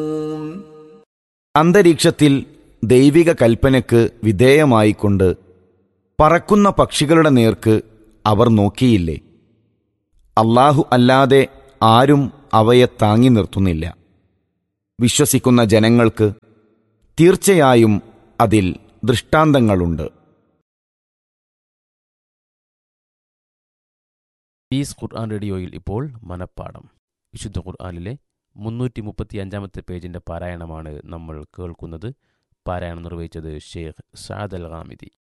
അന്തരീക്ഷത്തിൽ ദൈവിക കൽപ്പനയ്ക്ക് വിധേയമായിക്കൊണ്ട് പറക്കുന്ന പക്ഷികളുടെ നേർക്ക് അവർ നോക്കിയില്ലേ അള്ളാഹു അല്ലാതെ ആരും അവയെ താങ്ങി നിർത്തുന്നില്ല വിശ്വസിക്കുന്ന ജനങ്ങൾക്ക് തീർച്ചയായും അതിൽ ദൃഷ്ടാന്തങ്ങളുണ്ട് പീസ് ഖുർആൻ റേഡിയോയിൽ ഇപ്പോൾ മനപ്പാഠം വിശുദ്ധ ഖുർആനിലെ മുന്നൂറ്റി മുപ്പത്തി അഞ്ചാമത്തെ പേജിൻ്റെ പാരായണമാണ് നമ്മൾ കേൾക്കുന്നത് പാരായണം നിർവഹിച്ചത് ഷെയ്ഖ് സാദ് അൽ ഹാമിദി